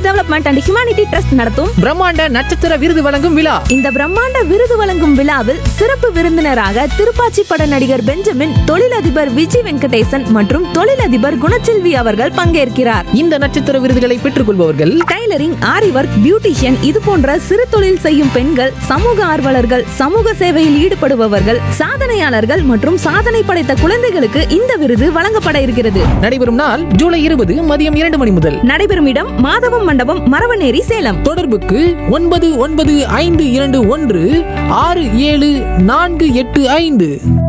development and humanity trust நடத்தும் பிரம்மாண்ட நட்சத்திர விருது வழங்கும் விழா இந்த பிரம்மாண்ட விருது வழங்கும் விழாவில் சிறப்பு விருந்தினராக திருப்பாச்சி பட நடிகர் பெஞ்சமின் தொழிலதிபர் விஜய் வெங்கடேசன் மற்றும் தொழிலதிபர் குணச்செல்வி அவர்கள் பங்கேற்கிறார் இந்த நட்சத்திர விருதுகளை பெற்றுக் கொள்பவர்கள் டைலரிங் ஆரி ஒர்க் பியூட்டிஷியன் இது போன்ற சிறு தொழில் செய்யும் பெண்கள் சமூக ஆர்வலர்கள் சமூக சேவையில் ஈடுபடுபவர்கள் சாதனையாளர்கள் மற்றும் சாதனை படைத்த குழந்தைகளுக்கு இந்த விருது வழங்கப்பட இருக்கிறது நடைபெறும் நாள் ஜூலை இருபது மதியம் இரண்டு மணி முதல் நடைபெறும் இடம் மாதவம் மண்டபம் மரவநேரி சேலம் தொடர்புக்கு ஒன்பது ஒன்பது ஐந்து இரண்டு ஒன்று ஆறு ஏழு நான்கு எட்டு ஐந்து